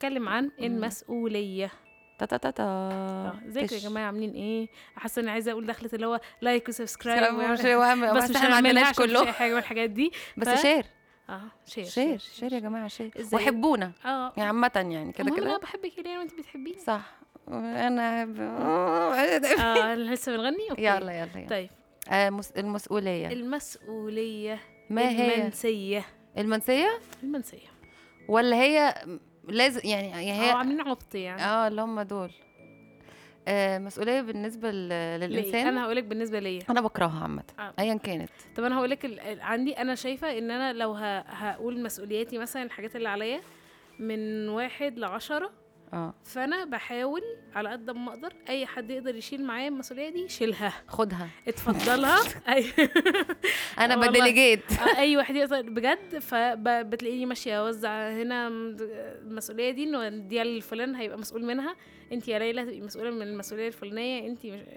هنتكلم عن المسؤوليه تا تا تا تا اه ازيكم يا تش. جماعه عاملين ايه حاسه اني عايزه اقول دخلت اللي هو لايك وسبسكرايب سلام، مش ويعمل- وهم- بس بس مش احنا ما هنعملها عندناش عشان مش كله اي حاجه من الحاجات دي بس ف- شير اه شير شير شير يا جماعه شير ازاي؟ وحبونا اه يعني عامه يعني كده المهم انا كده بحبك ليه وانت بتحبيني صح انا ب... اه لسه بنغني اوكي يلا يلا يلا طيب آه مس... المسؤوليه المسؤوليه ما هي المنسيه المنسيه المنسيه ولا هي لازم يعني يعني اه هي عاملين عبط يعني اه اللي هم دول آه مسؤوليه بالنسبه ل... ليه؟ للانسان انا هقولك بالنسبه ليا انا بكرهها عامه آه. ايا كانت طب انا هقولك ال- ال- عندي انا شايفه ان انا لو ه... هقول مسؤولياتي مثلا الحاجات اللي عليا من واحد لعشرة اه فانا بحاول على قد ما اقدر اي حد يقدر يشيل معايا المسؤوليه دي شيلها خدها اتفضلها اي انا والله. بديليجيت آه، اي واحد يقدر بجد فبتلاقيني ماشيه اوزع هنا م- المسؤوليه دي انه دي الفلان هيبقى مسؤول منها انت يا ليلى هتبقي مسؤوله من المسؤوليه الفلانيه انت مش...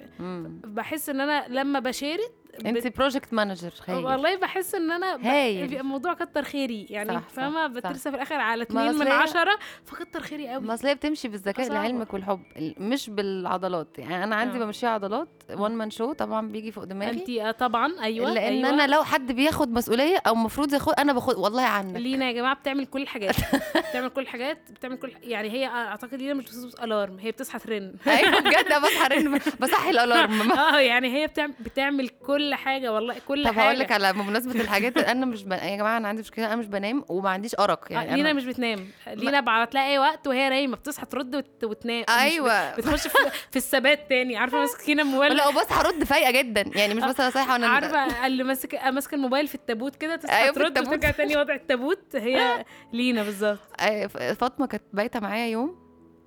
بحس ان انا لما بشارك انت بروجكت مانجر خير والله بحس ان انا ب... هايل. بيبقى الموضوع كتر خيري يعني صح، صح، فاهمه صح. بترسى في الاخر على ما اتنين من أصل هي- عشرة فكتر خيري قوي ما اصل هي بتمشي بالذكاء صعبة. لعلمك والحب ال- مش بالعضلات يعني انا عندي آه. بمشيها عضلات وان مان شو طبعا بيجي فوق دماغي انت آه طبعا ايوه لان أيوة. انا لو حد بياخد مسؤوليه او المفروض ياخد انا باخد والله عنك لينا يا جماعه بتعمل كل الحاجات بتعمل كل الحاجات بتعمل كل يعني هي اعتقد لينا مش بتظبط الارم هي بتصحى ترن ايوه بجد أنا بصحى رن بصحي الالارم اه يعني هي بتعمل بتعمل كل حاجه والله كل طب حاجه هقول لك على بمناسبه الحاجات انا مش ب... يا جماعه انا عندي مشكله انا مش بنام وما عنديش ارق يعني يعني لينا أنا... مش بتنام لينا بعت لها اي وقت وهي نايمه بتصحى ترد وت... وتنام مش ايوه بت- بتخش في, في الثبات تاني عارفه ماسكين الموبايل لا وبصحى ارد فايقه جدا يعني مش مثلا صايحه وانا عارفه اللي ماسك ماسك الموبايل في التابوت كده تصحى أيوة، في ترد التابوت. وترجع تاني وضع التابوت هي لينا بالظبط آه، ف- فاطمه كانت بايته معايا يوم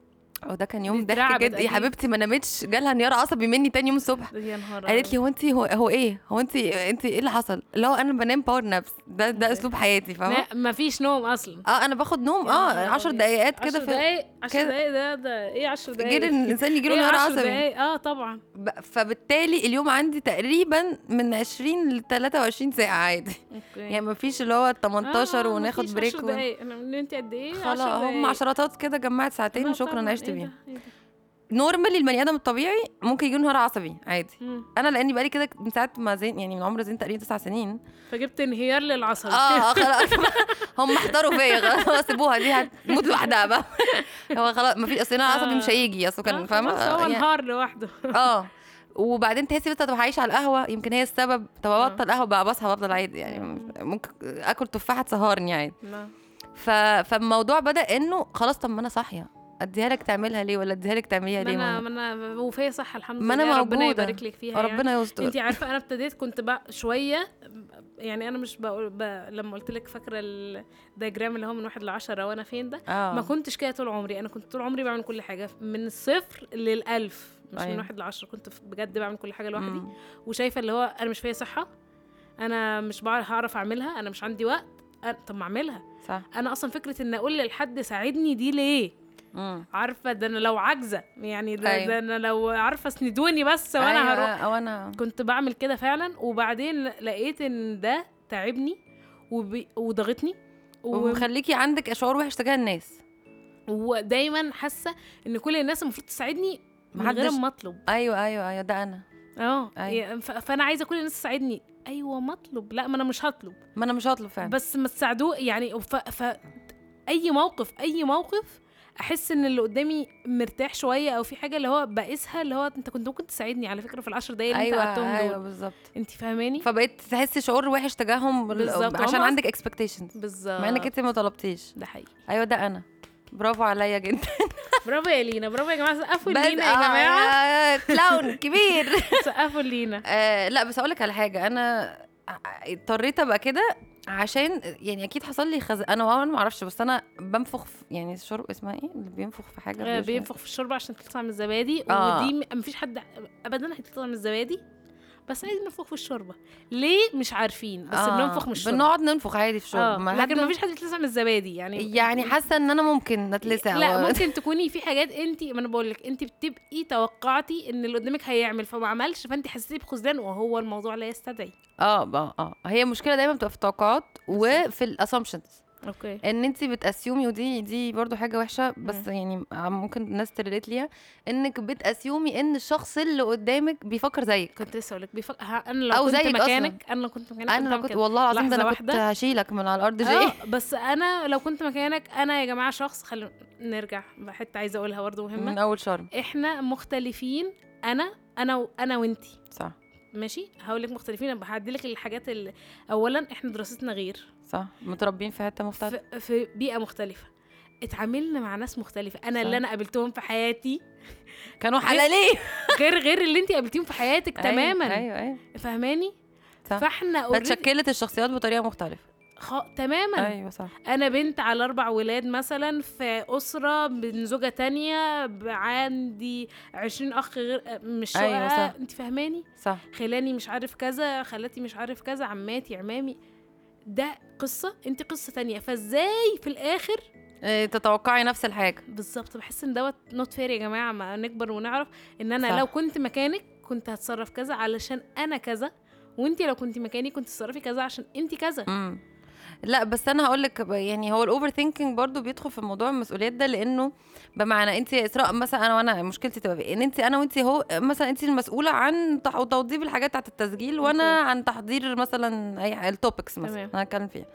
وده كان يوم دي ضحك اترعبت جدا يا أكيد. حبيبتي ما نامتش جالها انهيار عصبي مني تاني يوم الصبح يا نهار قالت لي هو انت هو, هو ايه هو انت انت ايه اللي حصل اللي هو انا بنام باور نابس ده ده اسلوب حياتي فاهمه ما فيش نوم اصلا اه انا باخد نوم يا اه نهار 10 أبيض. دقايقات 10 كده في دقايق 10 كده. دقايق ده ده ايه 10 دقايق غير ان الانسان يجي له ايه انهيار 10 عصبي دقايق اه طبعا ب- فبالتالي اليوم عندي تقريبا من 20 ل 23 ساعه عادي اوكي يعني ما فيش اللي هو 18 آه، وناخد مفيش بريك 10 و... دقايق انا من انت قد ايه 10 خلاص هم دقايق. عشرات كده جمعت ساعتين لا وشكرا طبعاً، عشت إيه بيهم ده؟ إيه ده؟ نورمالي البني ادم الطبيعي ممكن يجي له انهيار عصبي عادي مم. انا لاني بقالي كده من ساعه ما زين يعني من عمر زين تقريبا تسع سنين فجبت انهيار للعصب اه آه، خلاص هم احضروا فيا خلاص سيبوها دي هتموت لوحدها بقى هو خلاص ما في اصل انا العصبي مش هيجي اصل كان فاهمه هو آه، يعني- انهار لوحده اه وبعدين تحسي بس طب هعيش على القهوه يمكن هي السبب طب آه. ابطل قهوه بقى بصحى بفضل عادي يعني ممكن اكل تفاحه تسهرني عادي لا. ف... فالموضوع بدا انه خلاص طب ما انا صاحيه اديها لك تعملها ليه ولا اديها لك تعمليها ما ليه انا ما ما انا وفيا صح الحمد ما أنا لله ربنا موجودة. يبارك لك فيها يعني. ربنا يستر انت عارفه انا ابتديت كنت بقى شويه يعني انا مش بقول ب... لما قلت لك فاكره الدياجرام اللي هو من واحد لعشرة وانا فين ده اه ما كنتش كده طول عمري انا كنت طول عمري بعمل كل حاجه من الصفر للألف مش أيوة. من واحد لعشرة كنت ف- بجد بعمل كل حاجه لوحدي مم. وشايفه اللي هو انا مش فيا صحه انا مش بعرف هعرف اعملها انا مش عندي وقت أنا... طب ما اعملها صح انا اصلا فكره ان اقول لحد ساعدني دي ليه مم. عارفه ده انا لو عاجزه يعني ده, أيوة. ده انا لو عارفه اسندوني بس وانا أيوة، هروح او انا كنت بعمل كده فعلا وبعدين لقيت ان ده تعبني وبي... وضغطني و... ومخليكي عندك شعور وحش تجاه الناس ودايما حاسه ان كل الناس المفروض تساعدني من غير محدش- ما اطلب ايوه ايوه ايوه ده انا اه أيوة. يا- ف... فانا عايزه كل الناس تساعدني ايوه ما اطلب لا ما انا مش هطلب ما انا مش هطلب فعلا بس ما تساعدوه يعني ف... ف... اي موقف اي موقف احس ان اللي قدامي مرتاح شويه او في حاجه اللي هو بقيسها اللي هو انت كنت ممكن تساعدني على فكره في العشر دقايق اللي انت ايوه قعدتهم ايوه دول بالظبط انت فاهماني فبقيت تحسي شعور وحش تجاههم بال- بالظبط. عشان هم عندك اكسبكتيشنز بالظبط مع انك انت ما طلبتيش ده حقيقي ايوه ده انا برافو عليا جدا برافو يا لينا برافو يا جماعه سقفوا بس- لينا يا آه، جماعه يا كلاون كبير سقفوا لينا آه لا بس اقول لك على حاجه انا اضطريت ابقى كده عشان يعني اكيد حصل لي خز... انا انا ما اعرفش بس انا بنفخ في يعني الشرب اسمها ايه اللي بينفخ في حاجه آه، بيش- بينفخ في الشوربه عشان تطلع من الزبادي آه. ودي م- مفيش حد ابدا هتطلع من الزبادي بس عايز ننفخ في الشوربه ليه مش عارفين بس آه، بننفخ من الشوربه بنقعد ننفخ عادي في الشرب اه ما لكن حد- مفيش حد يتلسع من الزبادي يعني يعني حاسه ان انا ممكن نتلسع لا و- ممكن تكوني في حاجات انت ما انا بقول لك انت بتبقي توقعتي ان اللي قدامك هيعمل فما عملش فانت حسيتي بخذلان وهو الموضوع لا يستدعي اه اه اه هي المشكله دايما بتبقى في التوقعات وفي الاسامبشنز اوكي ان انت بتاسيومي ودي دي برضو حاجه وحشه بس مم. يعني ممكن الناس تريليت ليها انك بتاسيومي ان الشخص اللي قدامك بيفكر زيك كنت لسه اقول لك بيفك... ها- انا لو أو كنت زيك أصلاً. مكانك انا لو كنت مكانك انا كنت لو هعمل كنت كده. والله العظيم ده انا لحظة كنت واحدة. هشيلك من على الارض جي اه بس انا لو كنت مكانك انا يا جماعه شخص خلينا نرجع حته عايزه اقولها برضه من مهمه اول شرم احنا مختلفين انا انا و... انا وانتي صح ماشي هقول لك مختلفين أنا هعدي لك الحاجات اللي اولا احنا دراستنا غير صح متربين في حته مختلفه في, في بيئه مختلفه اتعاملنا مع ناس مختلفه انا صح. اللي انا قابلتهم في حياتي كانوا حلالين غير غير اللي انت قابلتيهم في حياتك تماما ايوه ايوه فاهماني صح. فاحنا already- فتشكلت الشخصيات بطريقه مختلفه خ... تماما ايوه صح انا بنت على اربع ولاد مثلا في اسره من زوجه تانية ب- عندي عشرين اخ غير مش أيوة شقة صح. انت فاهماني صح خلاني مش عارف كذا خالتي مش عارف كذا عماتي عمامي ده قصه انت قصه تانية فازاي في الاخر إيه، تتوقعي نفس الحاجه بالظبط بحس ان دوت نوت فير يا جماعه ما نكبر ونعرف ان انا صح. لو كنت مكانك كنت هتصرف كذا علشان انا كذا وانت لو كنت مكاني كنت تتصرفي كذا عشان انت كذا امم لا بس انا هقول لك يعني هو الاوفر ثينكينج برضو بيدخل في موضوع المسؤوليات ده لانه بمعنى انت يا اسراء مثلا انا وانا مشكلتي تبقى في ان انت انا وانت هو مثلا انت المسؤوله عن تح- توظيف الحاجات بتاعت التسجيل وانا أوكي. عن تحضير مثلا اي التوبكس مثلا تمام. انا هتكلم فيها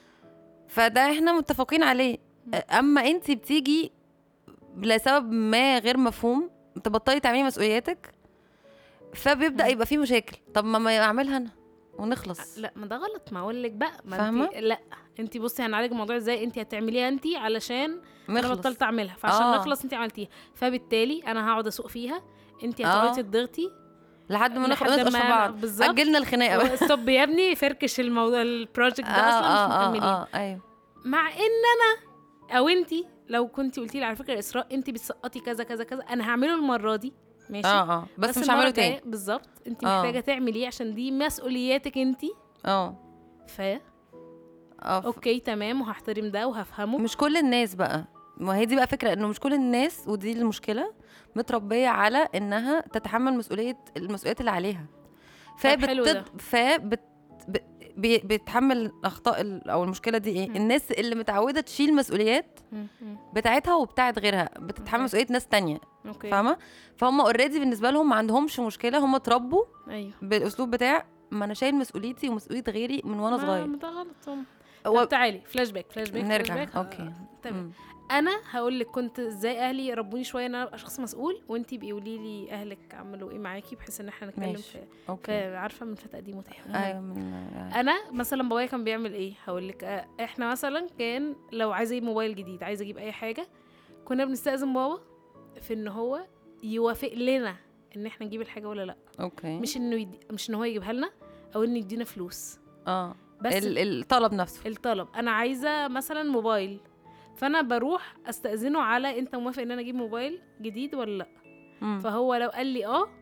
فده احنا متفقين عليه اما انت بتيجي لسبب ما غير مفهوم تبطلي تعملي مسؤولياتك فبيبدا مم. يبقى في مشاكل طب ما ما اعملها انا ونخلص لا ما ده غلط ما اقول لك بقى ما فاهمة؟ انت لا انت بصي هنعالج الموضوع ازاي انت هتعمليها انت علشان انا نخلص بطلت اعملها فعشان آه. نخلص انت عملتيها فبالتالي انا هقعد اسوق فيها انت آه. هتقعدي تضغطي لحد ما لحد نخلص ما في بعض بالظبط اجلنا الخناقه بقى. ستوب يا ابني فركش الموضوع البروجكت ده اصلا مش مكملين اه ايوه مع ان انا او انتي لو كنت قلتي لي على فكره يا اسراء انت بتسقطي كذا كذا كذا انا هعمله المره دي ماشي اه اه بس, مش المرة هعمله الجاية تاني بالظبط انت آه. محتاجه تعمليه عشان دي مسؤولياتك انت اه ف اه ف- اوكي تمام وهحترم ده وهفهمه مش كل الناس بقى ما هي دي بقى فكره انه مش كل الناس ودي المشكله متربيه على انها تتحمل مسؤوليه المسؤوليات اللي عليها حلو ده. فبت فبت ب- بي- بتحمل اخطاء ال- او المشكله دي ايه مم. الناس اللي متعوده تشيل مسؤوليات م- م. بتاعتها وبتاعت غيرها بتتحمل أوكي. مسؤوليه ناس تانية اوكي فاهمه فهم اوريدي بالنسبه لهم ما عندهمش مشكله هم اتربوا ايوه بالاسلوب بتاع ما انا شايل مسؤوليتي ومسؤوليه غيري من وانا ما- صغير ما ده غلط طبعا. هو- طب تعالي فلاش باك فلاش باك نرجع، فلاش باك. أوكي. آه، تمام مم. انا هقول لك كنت ازاي اهلي ربوني شويه ان انا ابقى شخص مسؤول وانتي بيقولي لي اهلك عملوا ايه معاكي بحيث ان احنا نتكلم ماشي. في, اوكي في عارفه من فتره قديمه تاني ايوه من انا مثلا بابايا كان بيعمل ايه هقول لك آه، احنا مثلا كان لو عايز اجيب موبايل جديد عايز اجيب اي حاجه كنا بنستأذن بابا في ان هو يوافق لنا ان احنا نجيب الحاجه ولا لا اوكي مش انه يدي مش ان هو يجيبها لنا او انه يدينا فلوس اه بس ال- الطلب نفسه الطلب انا عايزه مثلا موبايل فانا بروح استاذنه على انت موافق ان انا اجيب موبايل جديد ولا لا مم. فهو لو قال لي اه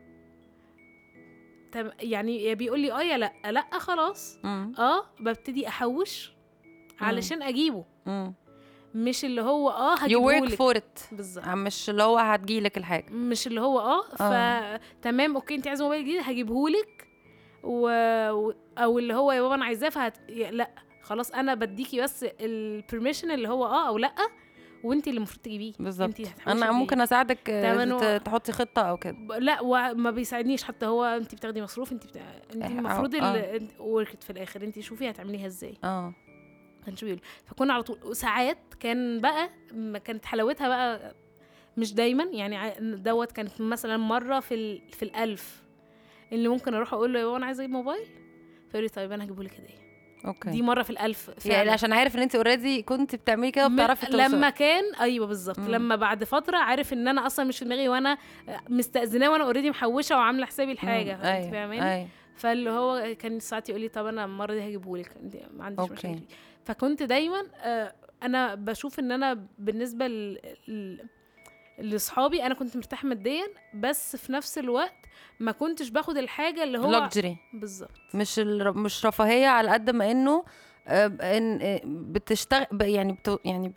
تم يعني يا بيقول لي اه يا لا لا خلاص مم. اه ببتدي احوش علشان اجيبه مم. مش اللي هو اه you work هجيبهولك for it بالظبط مش اللي هو هتجيلك الحاجه مش اللي هو اه فتمام اوكي انت عايزه موبايل جديد هجيبهولك و... و... او اللي هو يا بابا انا عايزاه فهت... يا- لا خلاص انا بديكي بس البرميشن اللي هو اه او لا وانت اللي المفروض تجيبيه بالظبط انت هتحوشي انا قد إيه. ممكن اساعدك آه، تمنه- ت- تحطي خطه او كده ب- لا وما بيساعدنيش حتى هو انت بتاخدي مصروف انت بتا... انت آه، المفروض آه. اللي وركت في الاخر انت شوفي هتعمليها ازاي اه كانش بيقول فكنا على طول وساعات كان بقى ما كانت حلاوتها بقى مش دايما يعني ع- دوت كانت مثلا مره في ال... في الالف اللي ممكن اروح اقول له يا بابا انا عايزه اجيب موبايل فيقول لي طيب انا هجيبه لك هديه اوكي دي مره في الالف يعني فعلا. عشان عارف ان انت اوريدي كنت بتعملي كده م- وبتعرفي توصلي لما كان ايوه بالظبط مم. لما بعد فتره عارف ان انا اصلا مش في دماغي وانا مستأذناه وانا اوريدي محوشه وعامله حسابي الحاجه مم. انت ايوه فاهماني ايوه فاللي هو كان ساعات يقول لي طب انا المره دي هجيبه لك ما عنديش أوكي. مشاكل فكنت دايما آه، انا بشوف ان انا بالنسبه ل... ل... لاصحابي انا كنت مرتاحه ماديا بس في نفس الوقت ما كنتش باخد الحاجه اللي هو لوكجري بالظبط مش ال... مش رفاهيه على قد ما انه آه، ان آه، بتشتغل ب- يعني بت... يعني بت...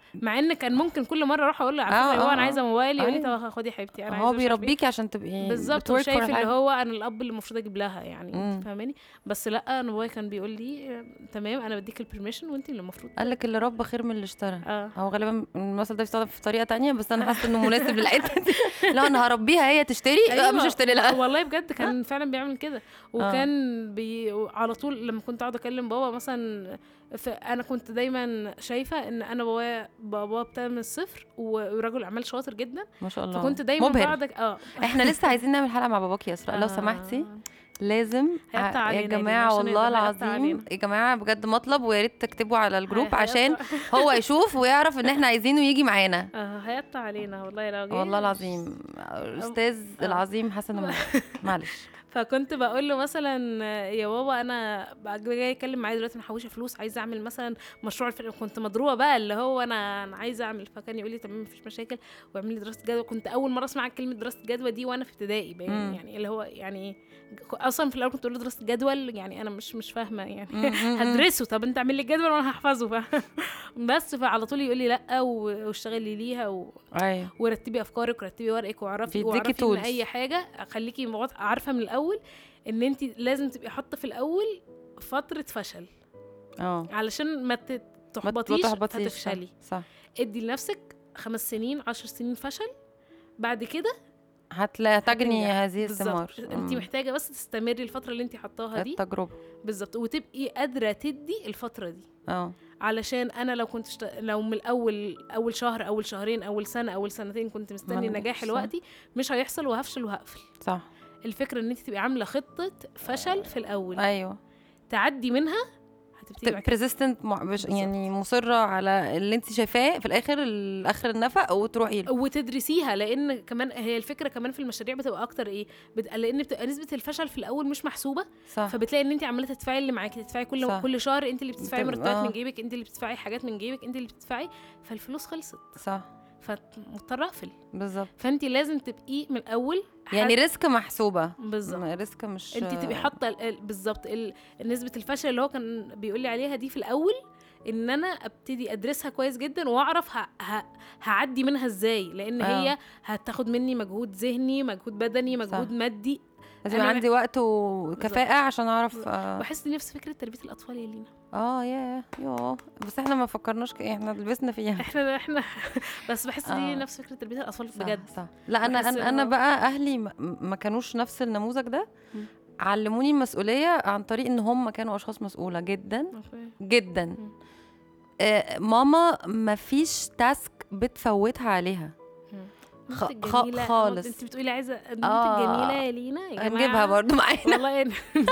مع ان كان ممكن كل مره اروح اقول له على آه، فكره هو آه، انا عايزه موبايل يقول لي أيوة. طب خدي يا حبيبتي انا هو عايزة مش عارفة إيه. بيربيكي عشان تبقي بالظبط بتwork for وشايف اللي حاجة. هو انا الاب اللي المفروض اجيب لها يعني مم. انت فاهماني بس لا انا بابايا كان بيقول لي آه، تمام انا بديك البرميشن وانت اللي المفروض قال لك اللي ربى خير من اللي اشترى اه هو غالبا المثل ده بيستخدم في طريقه تانية بس انا حاسه انه مناسب للحته دي لو انا هربيها هي تشتري لا مش هشتري لها والله بجد كان فعلا بيعمل كده وكان بي على طول لما كنت اقعد اكلم بابا مثلا فانا كنت دايما شايفه ان انا بابايا بابا ابتدى من الصفر و- ورجل اعمال شاطر جدا ما شاء الله فكنت دايما مبهر. بقعد أك- اه احنا لسه عايزين نعمل حلقه مع باباكي يا اسراء لو آه. سمحتي لازم هيقطع ع- علينا يا يا لينا جماعه عشان والله يقدر يقطع العظيم علينا. يا جماعه بجد مطلب ويا ريت تكتبوا على الجروب هيقطع- عشان هو يشوف ويعرف ان احنا عايزينه يجي معانا اه هيقطع علينا والله لو جه والله العظيم الاستاذ آه. العظيم حسن أمين. معلش فكنت بقول له مثلا يا بابا انا بقى جاي اتكلم معايا دلوقتي انا محوشه فلوس عايزه اعمل مثلا مشروع الفرق كنت مضروبه بقى اللي هو انا انا عايزه اعمل فكان يقول لي تمام مفيش مشاكل واعمل لي دراسه جدوى كنت اول مره اسمع كلمه دراسه جدوى دي وانا في ابتدائي باين مم. يعني اللي هو يعني اصلا في الاول كنت اقول له دراسه جدول يعني انا مش مش فاهمه يعني مم، مم، مم. هدرسه طب انت اعمل لي الجدول وانا هحفظه ف... بس فعلى طول يقول لي لا و- واشتغلي ليها و... ايوه ورتبي افكارك ورتبي ورقك واعرفي بيديكي واعرفي ان tools. اي حاجه خليكي مواط- عارفه من الاول ان انت لازم تبقي حاطه في الاول فتره فشل اه علشان ما ت- ما تحبطيش تحبطيش، صح، فتفشلي صح ادي لنفسك خمس سنين عشر سنين فشل بعد كده هتلا تجني هتنجح. هذه الثمار بالظبط انت مم. محتاجه بس تستمري الفتره اللي انت حطاها دي التجربه بالظبط وتبقي قادره تدي الفتره دي اه علشان انا لو كنت شت... لو من الاول اول شهر اول شهرين اول سنه اول سنتين كنت مستني ما النجاح نجحش، صح. دلوقتي مش هيحصل وهفشل وهقفل صح الفكره ان انت تبقي عامله خطه فشل في الاول ايوه تعدي منها هتبتدي بعد كده بريزيستنت يعني مصره على اللي انت شايفاه في الاخر الاخر النفق وتروحي له وتدرسيها لان كمان هي الفكره كمان في المشاريع بتبقى اكتر ايه بت... لان بتبقى نسبه الفشل في الاول مش محسوبه صح فبتلاقي ان انت عماله تدفعي اللي معاكي تدفعي كل صح. كل شهر انت اللي بتدفعي بتبقى- مرتبات آه. من جيبك انت اللي بتدفعي حاجات من جيبك انت اللي بتدفعي فالفلوس خلصت صح فمضطره اقفل بالظبط فانت لازم تبقي من الاول يعني حد- ريسك محسوبه بالظبط ريسك مش انت تبقي حاطه ال- ال- بالظبط ال- نسبه الفشل اللي هو كان بيقول لي عليها دي في الاول ان انا ابتدي ادرسها كويس جدا واعرف ه... ه... هعدي منها ازاي لان آه. هي هتاخد مني مجهود ذهني مجهود بدني مجهود مادي لازم أنا يبقى مح- عندي وقت وكفاءه عشان اعرف اه بحس إن نفس فكره تربيه الاطفال يا لينا آه، يا يا بس احنا ما فكرناش ك- احنا لبسنا فيها احنا احنا بس بحس دي آه. نفس فكره تربيه الاطفال صح، بجد صح لا انا بحس انا, أنا إنه- بقى اهلي ما- ما كانوش نفس النموذج ده مم. علموني المسؤوليه عن طريق ان هم كانوا اشخاص مسؤوله جدا أوكي. جدا مم. آه ماما ما فيش تاسك بتفوتها عليها خ- بنتك خ- جميلة. خالص. انت بتقولي عايزه بنتك آه. جميله يا لينا يا جماعه هنجيبها برضو معانا والله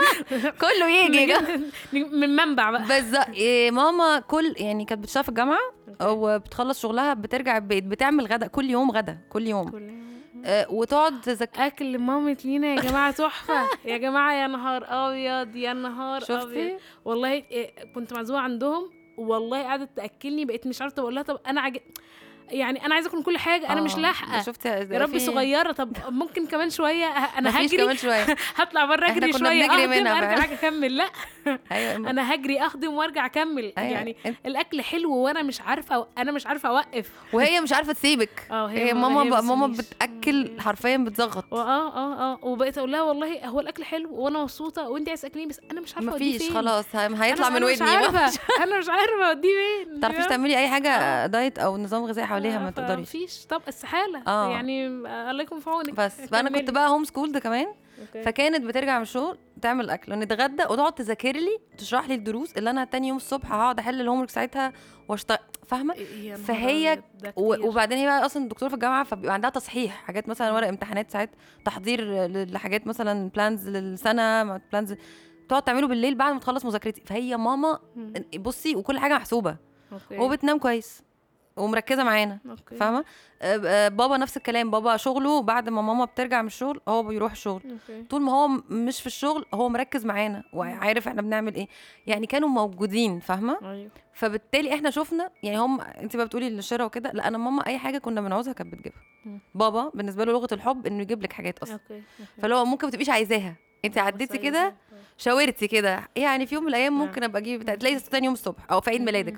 كله يجي يا جماعة. من منبع بقى بالظبط إيه، ماما كل يعني كانت بتشتغل في الجامعه أوكي. وبتخلص شغلها بترجع البيت بتعمل غدا كل يوم غدا كل يوم كل- آه وتقعد تذاكر اكل مامة لينا يا جماعه تحفه يا جماعه يا نهار ابيض يا نهار ابيض شفتي والله إيه، كنت معزومه عندهم والله قعدت تاكلني بقيت مش عارفه بقول لها طب انا عج... يعني انا عايزه اكل كل حاجه انا مش آه، لاحقه شفتي يا ربي صغيره طب ممكن كمان شويه ه- انا مفيش هجري كمان شويه هطلع بره إحنا اجري كنا شويه بنجري اخدم منها ارجع فعلا. اكمل لا ايوه انا هجري اخدم وارجع اكمل أيوة. يعني انت- الاكل حلو وانا مش عارفه انا مش عارفه اوقف وهي مش عارفه تسيبك اه هي ما- ماما هي بقى ماما بتسيبنيش. بتاكل حرفيا بتزغط اه اه اه وبقيت اقول لها والله هو الاكل حلو وانا مبسوطه وانت عايز تاكليني بس انا مش عارفه اوديه مفيش فين خلاص هي- هيطلع أنا- من أنا مش ودني عارفه ما انا مش عارفه اوديه فين تعرفيش تعملي اي حاجه دايت او نظام غذائي حواليها ما تقدريش مفيش طب استحاله آه. يعني الله يكون في عونك بس فانا كنت بقى هوم سكول ده كمان أوكي. فكانت بترجع من الشغل تعمل اكل ونتغدى وتقعد تذاكر لي تشرح لي الدروس اللي انا تاني يوم الصبح هقعد احل الهوم ورك ساعتها واشتغل فاهمه يا نهار فهي أبيض، ده و- كتير. وبعدين هي بقى اصلا دكتوره في الجامعه فبيبقى عندها تصحيح حاجات مثلا ورق امتحانات ساعات تحضير ل- لحاجات مثلا بلانز للسنه بلانز تقعد تعمله بالليل بعد ما تخلص مذاكرتي فهي ماما مم. بصي وكل حاجه محسوبه أوكي. وبتنام كويس ومركزه معانا أوكي. فاهمه آه، آه، بابا نفس الكلام بابا شغله بعد ما ماما بترجع من الشغل هو بيروح الشغل أوكي. طول ما هو م- مش في الشغل هو مركز معانا وعارف احنا بنعمل ايه يعني كانوا موجودين فاهمه ايوه فبالتالي احنا شفنا يعني هم انت بقى بتقولي الشراء وكده لا انا ماما اي حاجه كنا بنعوزها كانت بتجيبها مم. بابا بالنسبه له لغه الحب انه يجيب لك حاجات اصلا اوكي أوكي. فلو هو ممكن ما تبقيش عايزاها انت آه، عديتي بس كده أيوة. شاورتي كده يعني في يوم من الايام نعم. ممكن ابقى اجيب بتاع- تلاقي تاني يوم الصبح او في عيد ميلادك مثلا مم.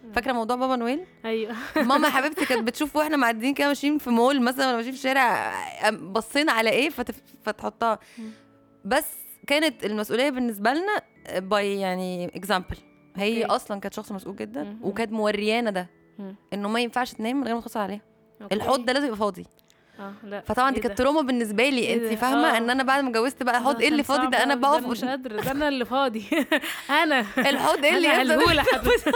فاكره موضوع بابا نويل ايوه ماما حبيبتي كانت بتشوف واحنا معديين كده ماشيين في مول مثلا ولا ماشيين في شارع أم- بصينا على ايه فتف... فتحطها مم. بس كانت المسؤوليه بالنسبه لنا باي يعني اكزامبل هي أوكي. اصلا كانت شخص مسؤول جدا مم. وكانت موريانا ده مم. انه ما ينفعش تنام من غير ما تخص عليها أوكي. الحوض ده لازم يبقى فاضي اه لا فطبعا دي إيه كانت ده؟ تروما بالنسبه لي إيه انت ده؟ فاهمه آه. ان انا بعد ما اتجوزت بقى الحوض آه، ايه اللي كان فاضي ده صعب انا أوي، بقف أنا مش قادره ده انا اللي فاضي انا الحوض ايه اللي انا يفضل هلهولة حضرتك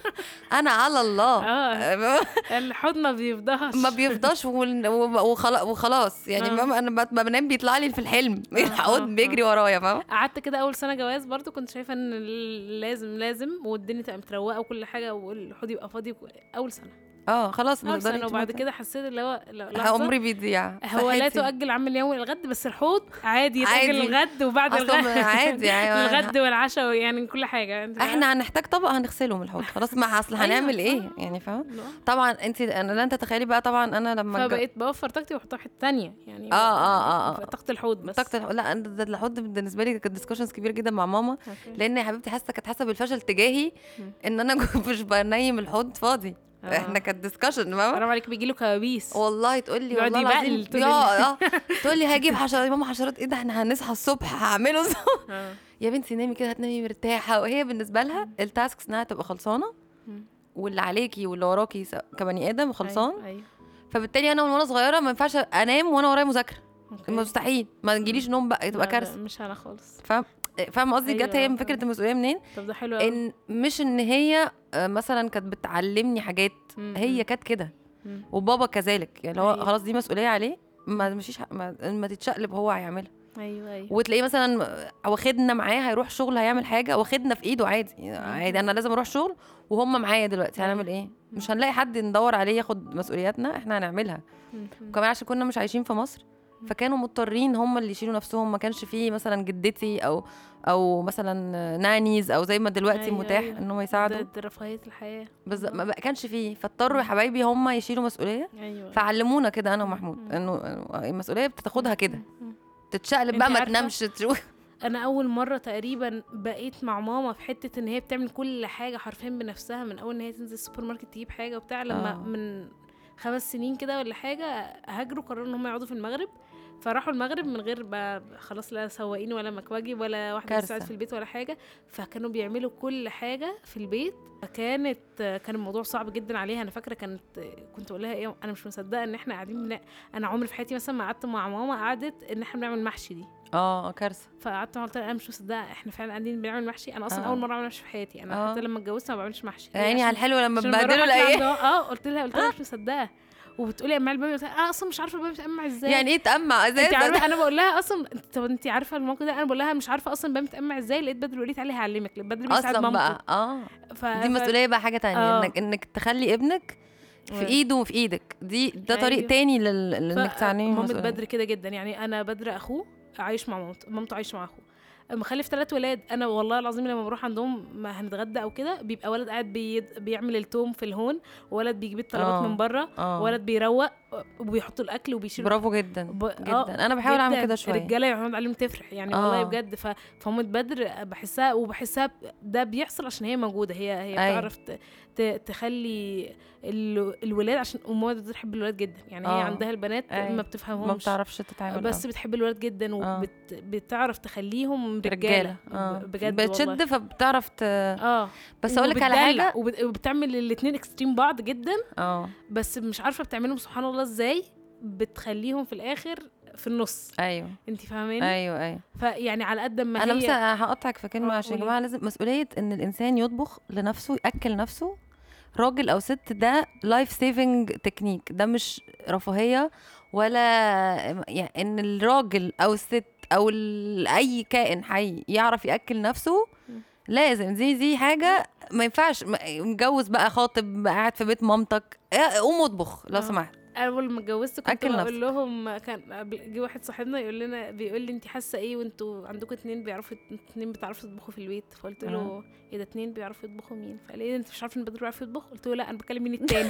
انا على الله اه الحوض ما بيفضاش ما بيفضاش وال- وخلا- وخلاص يعني آه. ماما انا بت- ما بنام بيطلع لي في الحلم آه، الحوض آه، بيجري ورايا فاهمه قعدت كده اول سنه جواز برضو كنت شايفه ان ال- لازم لازم والدنيا تبقى متروقه وكل حاجه والحوض يبقى فاضي وك- اول سنه اه خلاص ما اول تقدري سنه وبعد تموتي. كده حسيت اللي هو لا- لحظة، عمري بيضيع هو لا صحتي. تؤجل عمل اليوم الغد بس الحوض عادي يتأجل عادي. الغد وبعد أصلاً الغد عادي، يعني الغد والعشاء يعني كل حاجه انت احنا هنحتاج طبق هنغسله من الحوض خلاص ما اصل أيوة، هنعمل ايه آه. يعني فاهمه عارفة. طبعا انت انا لا انت تتخيلي بقى طبعا انا لما اتج- فبقيت بوفر طاقتي واحطها في حته ثانيه يعني آه، آه، آه، آه. طاقه الحوض بس طاقة الح- لا أنا ده الحوض بالنسبه لي كانت ديسكشنز كبيره جدا مع ماما أوكي. لان يا حبيبتي حاسه كانت حاسه بالفشل تجاهي مم. ان انا مش بنيم الحوض فاضي آه. احنا كانت ديسكشن فاهمه حرام عليك بيجي له كوابيس والله تقول لي يقعد والله العظيم يبقلل طول يا اه تقول لي هجيب حشرات يا ماما حشرات ايه ده احنا هنصحى الصبح هعمله آه. يا بنتي نامي كده هتنامي مرتاحه وهي بالنسبه لها التاسكس انها تبقى خلصانه مم. واللي عليكي واللي وراكي س- كبني ادم خلصان أيوة، أيوة. فبالتالي انا من وانا صغيره ما ينفعش انام وانا ورايا مذاكره أوكي. مستحيل ما تجيليش نوم بقى تبقى لا، لا، كارثه مش انا خالص فاهم فاهم قصدي جت هي أيوة. من فكره المسؤوليه منين طب ده حلو قوي ان مش ان هي آه، مثلا كانت بتعلمني حاجات مم. هي كانت كده مم. وبابا كذلك يعني هو أيوة. خلاص دي مسؤوليه عليه ما مشيش ما, ما تتشقلب هو هيعملها ايوه ايوه وتلاقيه مثلا واخدنا معاه هيروح شغل هيعمل حاجه واخدنا في ايده عادي عادي انا لازم اروح شغل وهم معايا دلوقتي هنعمل ايه مش هنلاقي حد ندور عليه ياخد مسؤولياتنا احنا هنعملها مم. وكمان عشان كنا مش عايشين في مصر فكانوا مضطرين هم اللي يشيلوا نفسهم ما كانش فيه مثلا جدتي او او مثلا نانيز او زي ما دلوقتي أيوة، متاح أيوة. ان هم ده يساعدوا ده رفاهيه الحياه بس ما بقى كانش فيه فاضطروا يا حبايبي هم يشيلوا مسؤوليه ايوه فعلمونا كده انا ومحمود مم. انه إنه المسؤوليه بتاخدها كده مم. تتشقلب أنت بقى ما عارفة؟ تنامش تشوف انا اول مره تقريبا بقيت مع ماما في حته ان هي بتعمل كل حاجه حرفيا بنفسها من اول ان هي تنزل السوبر ماركت تجيب حاجه وبتاع لما آه. من خمس سنين كده ولا حاجه هاجروا قرروا ان هم يقعدوا في المغرب فراحوا المغرب من غير بقى خلاص لا سواقين ولا مكواجي ولا واحده كارثة. بتساعد في البيت ولا حاجه فكانوا بيعملوا كل حاجه في البيت فكانت كان الموضوع صعب جدا عليها انا فاكره كانت كنت اقول لها ايه انا مش مصدقه ان احنا قاعدين بنا... انا عمري في حياتي مثلا ما قعدت مع ماما قعدت ان احنا بنعمل محشي دي اه كارثه فقعدت قلت لها انا مش مصدقه احنا فعلا قاعدين بنعمل محشي انا اصلا آه. اول مره اعمل محشي في حياتي انا آه. حتى لما اتجوزت ما بعملش محشي يا عيني على الحلو لما عشان بروح تبهدلوا أكل الايام عندها- اه قلت لها قلت لها مش مصدقه وبتقولي يا امال الباميه انا اصلا مش عارفه الباميه بتقمع ازاي يعني ايه تأمع انت ازاي عارفه انا بقول لها اصلا طب انت عارفه الموقف ده انا بقول لها مش عارفه اصلا الباميه بتقمع ازاي لقيت بدر بيقول لي تعالي هعلمك لقيت بدر بيساعد اصلا مامته بقى اه ف... دي مسؤوليه بقى حاجه تانية آه. انك انك تخلي ابنك في و- ايده وفي ايدك دي ده طريق أيوة. تاني لل... لانك ف- تعلمي مامة مسؤولية. بدر كده جدا يعني انا بدر اخوه عايش مع مامته مامته عايشه مع اخوه مخلف ثلاث ولاد انا والله العظيم لما بروح عندهم ما هنتغدى او كده بيبقى ولد قاعد بي... بيعمل التوم في الهون وولد بيجيب الطلبات آه. من بره اه ولد بيروق وبيحطوا الاكل وبيشيلوا برافو جدا ب... جدا انا بحاول اعمل جداً. كده شويه الرجاله يعتمد عليهم تفرح يعني آه. والله بجد ف... فمامة بدر بحسها وبحسها ده بيحصل عشان هي موجوده هي هي أيوة. بتعرف ت... ت... تخلي ال... الولاد عشان امها بدر بتحب الولاد جدا يعني هي آه. عندها البنات أيوة. ما ما بتفهمهمش بتعرفش تتعامل بس بتحب الولاد جدا آه. وبتعرف تخليهم رجاله, رجاله اه بجد والله بتشد فبتعرف ت... اه بس اقول لك على وبتدلع حاجه وبت... وبتعمل الاثنين اكستريم بعض جدا اه بس مش عارفه بتعملهم سبحان الله ازاي بتخليهم في الاخر في النص ايوه انت فاهماني ايوه ايوه فيعني على قد ما انا هي بس هقطعك في كلمه آه، عشان يا قولي. جماعه لازم مسؤوليه ان الانسان يطبخ لنفسه ياكل نفسه راجل او ست ده لايف سيفنج تكنيك ده مش رفاهيه ولا يعني ان الراجل او الست او ال- اي كائن حي يعرف ياكل نفسه مم. لازم دي دي حاجه ما ينفعش م- متجوز بقى خاطب قاعد في بيت مامتك إيه، قوم اطبخ لو آه. سمحت اول ما اتجوزت كنت أكل بقول نفسك. لهم كان قبل- جه واحد صاحبنا يقول لنا بيقول لي انت حاسه ايه وانتوا عندكم اتنين بيعرفوا اتنين بتعرفوا تطبخوا في البيت فقلت له آه. ايه ده اتنين بيعرفوا يطبخوا مين فقال لي انت مش عارفه ان بدر بيعرف يطبخ قلت له لا انا بكلم مين التاني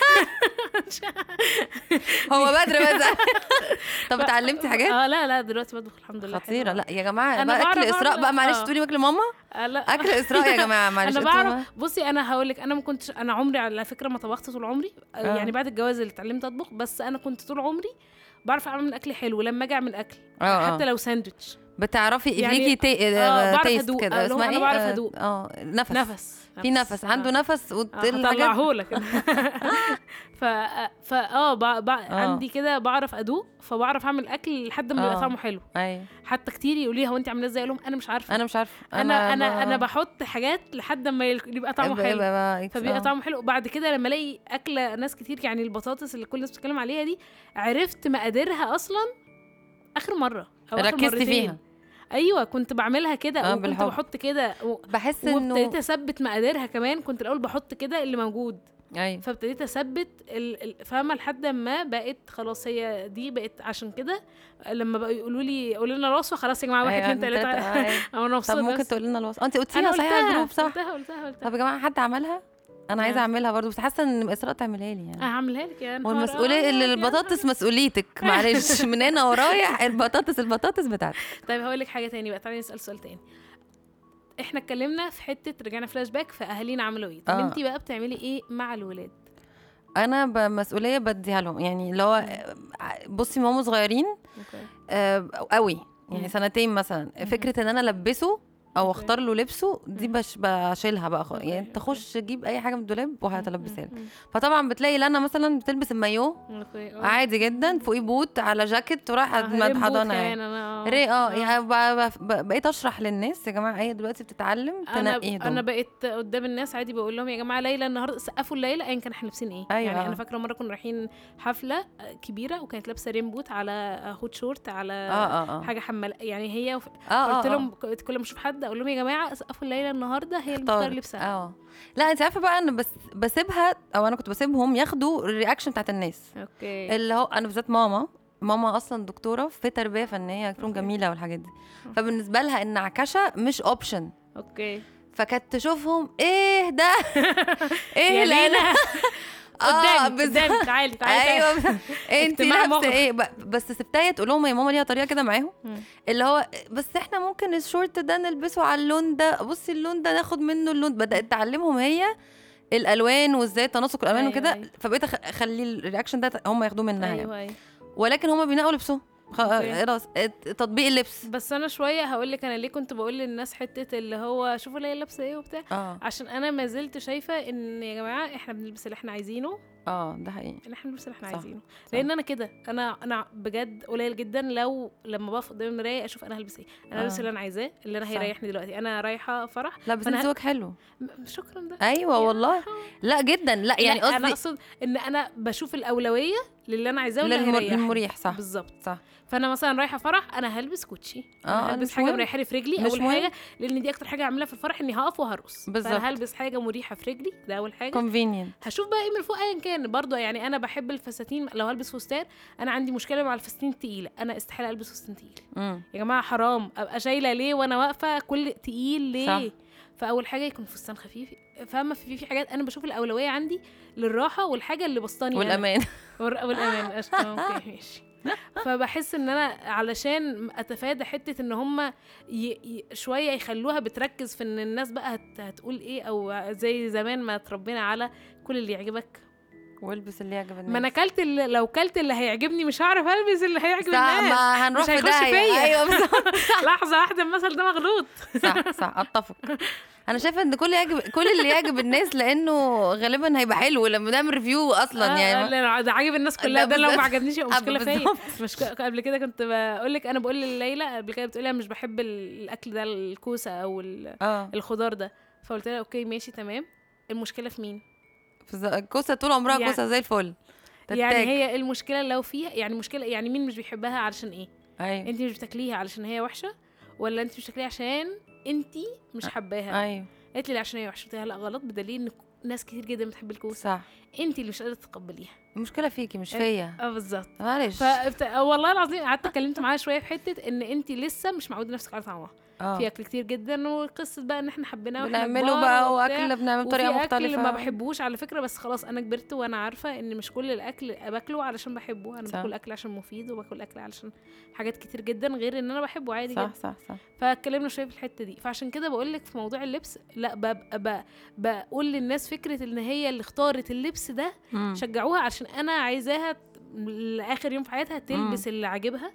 هو بدر بس طب اتعلمتي حاجات اه لا لا دلوقتي بطبخ الحمد لله حلو خطيره أوي. لا يا جماعه أنا بقى اكل بعرف اسراء أعمل- بقى معلش آه. تقولي واكل ماما آه، لا اكل اسراء يا جماعه معلش انا انتوا بعرف بصي انا هقول لك انا ما كنتش انا عمري على فكره ما طبخت طول عمري آه. يعني بعد الجواز اللي اتعلمت اطبخ بس انا كنت طول عمري بعرف اعمل اكل حلو لما اجي اعمل اكل آه، آه. حتى لو ساندوتش بتعرفي يعني- ليكي تي... آه، بعرف تيست أدوق. كده اللي هو اسمها أنا ايه بعرف آه، أدوق. اه نفس نفس في نفس عنده نفس والحاجات هطلعه لك ف فا اه ب... ب... آه. عندي كده بعرف ادوق فبعرف اعمل اكل لحد ما يبقى آه. طعمه حلو ايوه حتى كتير يقولوا لي هو انت عاملاه ازاي اقول لهم انا مش عارفه انا مش عارفه انا انا ب- انا بحط حاجات لحد ما يل- يبقى طعمه ب- حلو ب- ب- فبيبقى آه. طعمه حلو وبعد كده لما الاقي اكله ناس كتير يعني البطاطس اللي كل الناس بتتكلم عليها دي عرفت مقاديرها اصلا اخر مره او اخر ركزتي مرتين فيها ايوه كنت بعملها كده آه، وكنت بالحب. بحط كده و- بحس وابتديت انه اثبت مقاديرها كمان كنت الاول بحط كده اللي موجود ايوه فابتديت اثبت ال- ال- فاهمه لحد ما بقت خلاص هي دي بقت عشان كده لما بقوا يقولوا لي قولوا لنا الوصفه خلاص يا جماعه واحد أيوة، اتنين تلاتة، تلاته أيوة. او انا طب مبسوطه ممكن نفسي. تقولي لنا الوصفه انت انا قلتيها صحيح على قلتها الجروب صح قلتها قلتها قلتها طب يا جماعه حد عملها انا عايزه آه. اعملها برضو بس حاسه ان اسراء تعملها لي أنا يعني هعملها لك يا نهار والمسؤوليه اللي أبيض يا البطاطس مسؤوليتك معلش من هنا ورايح البطاطس البطاطس بتاعتك طيب هقول لك حاجه تاني بقى تعالي نسال سؤال تاني احنا اتكلمنا في حته رجعنا فلاش باك فاهالينا عملوا ايه طب آه. انت بقى بتعملي ايه مع الولاد انا بمسؤوليه بديها لهم يعني اللي هو بصي ما هم صغيرين اوكي آه، قوي يعني مم. سنتين مثلا فكره ان انا البسه او أوكي. اختار له لبسه دي مم. بش بشيلها بقى خ... أوكي، يعني تخش جيب اي حاجه من الدولاب وهتلبسها لي مم. فطبعا بتلاقي لنا مثلا بتلبس المايو اوكي آه. عادي جدا فوقيه بوت على جاكيت ورايحه آه، رينبو حضانه كمان يعني انا ري اه يعني ب- ب- بقيت اشرح للناس يا جماعه هي دلوقتي بتتعلم انا تنقي انا هدوم بقيت قدام الناس عادي بقول لهم يا جماعه ليلى النهارده سقفوا الليله ايا كان احنا لابسين ايه أيوة. يعني انا فاكره مره كنا رايحين حفله كبيره وكانت لابسه رين بوت على هوت شورت على اه اه اه حاجه حمال يعني هي وف... اه قلت آه، لهم كنت كل ما اشوف حد اقول لهم يا جماعه سقفوا الليله النهارده هي اللي مختار اختار لبسها اه لا انت عارفه بقى انا بس بسيبها او انا كنت بسيبهم ياخدوا الرياكشن بتاعت الناس اوكي اللي هو انا بالذات ماما ماما اصلا دكتوره في تربيه فنيه فنون أوكي. جميله والحاجات دي فبالنسبه لها النعكشه مش اوبشن اوكي فكانت تشوفهم ايه ده ايه يا اللي ليلى اه قدامي بالظبط قدامي تعالي تعالي ايوه انت اجتماع لابسه مغرق. ايه ب- بس سبتها تقول لهم يا ماما ليها طريقه كده معاهم مم. اللي هو بس احنا ممكن الشورت ده نلبسه على اللون ده بصي اللون ده ناخد منه اللون بدات تعلمهم هي الالوان وازاي تناسق الالوان أيوة، وكده أيوة. فبقيت أخ- اخلي الرياكشن ده هم ياخدوه منها يعني. ايوه ايوه ولكن هم بينقوا لبسهم خ- أوكي. خلاص ات- تطبيق اللبس بس انا شويه هقول لك انا ليه كنت بقول للناس حته اللي هو شوفوا ليلى لابسه ايه وبتاع اه عشان انا ما زلت شايفه ان يا جماعه احنا بنلبس اللي احنا عايزينه اه ده حقيقي ان احنا بنلبس اللي احنا صح، عايزينه لان انا كده انا انا بجد قليل جدا لو لما بقف قدام المرايه اشوف انا هلبس ايه انا آه. هلبس اللي انا عايزاه اللي انا صح. هيريحني دلوقتي انا رايحه فرح لا بس فأنا انت ه- ذوقك حلو م- شكرا ده ايوه يا والله لا جدا لا يعني لا، انا قصدي اقصد ان انا بشوف الاولويه للي انا عايزاه واللي للمر- هيريحني للمريح صح بالظبط صح فانا مثلا رايحه فرح انا هلبس كوتشي آه، انا هلبس مش حاجه مهم. مريحه في رجلي مش اول مهم. حاجه لان دي اكتر حاجه اعملها في الفرح اني هقف وهرقص بالظبط. فانا هلبس حاجه مريحه في رجلي ده اول حاجه كونفينينت هشوف بقى ايه من فوق ايا كان برضه يعني انا بحب الفساتين لو هلبس فستان انا عندي مشكله مع الفساتين التقيله انا استحاله البس فستان تقيل يا جماعه حرام ابقى شايله ليه وانا واقفه كل تقيل ليه صح. فاول حاجه يكون فستان خفيف فاهمه في في حاجات انا بشوف الاولويه عندي للراحه والحاجه اللي بسطاني أنا. والامان والر- والامان قشطة، اوكي ماشي فبحس ان انا علشان اتفادى حته ان هم ي... ي... شويه يخلوها بتركز في ان الناس بقى هت... هتقول ايه او زي زمان ما اتربينا على كل اللي يعجبك والبس اللي يعجب الناس ما انا كلت اللي... لو كلت اللي هيعجبني مش هعرف البس اللي هيعجب صح الناس ما هنروح مش في هيخش داهية. فيا. ايوه بالظبط لحظه واحده المثل ده مغلوط صح صح اتفق انا شايفه ان كل يعجب كل اللي يعجب الناس لانه غالبا هيبقى حلو لما نعمل ريفيو اصلا آه، يعني لا، ده عاجب الناس كلها ده لو بالظبط. ما عجبنيش يبقى آه، مشكله فيا بالظبط. مش ك- قبل كده كنت بقول لك انا بقول لليلى قبل كده بتقولي انا مش بحب ال- الاكل ده الكوسه او ال- اه الخضار ده فقلت لها اوكي ماشي تمام المشكله في مين في الز- الكوسه طول عمرها يعني- كوسه زي الفل يعني تتاك. هي المشكله لو فيها يعني مشكله يعني مين مش بيحبها علشان ايه ايوه انت مش بتاكليها علشان هي وحشه ولا انت مش بتاكليها عشان انت مش حباها ايوه قالت لي لا عشان هي وحشه قلت لها لا غلط بدليل ان ناس كتير جدا بتحب الكوسه صح انت اللي مش قادره تتقبليها المشكله فيكي مش إيه. فيا اه بالظبط معلش ف والله العظيم قعدت اتكلمت معاها شويه في حته ان انت لسه مش معوده نفسك على طعمها اه في اكل كتير جدا وقصه بقى ان احنا حبيناه واحنا بنعمله كبار بقى وبتاع. واكل بنعمل بطريقه وفي مختلفه اكل ما بحبوش على فكره بس خلاص انا كبرت وانا عارفه ان مش كل الاكل باكله علشان بحبه انا صح. باكل اكل عشان مفيد وباكل اكل علشان حاجات كتير جدا غير ان انا بحبه عادي صح جدا صح صح فاتكلمنا شويه في الحته دي فعشان كده بقول لك في موضوع اللبس لا ببقى ب- بقول للناس فكره ان هي اللي اختارت اللبس ده مم. شجعوها عشان انا عايزاها ت- لاخر يوم في حياتها تلبس اللي عاجبها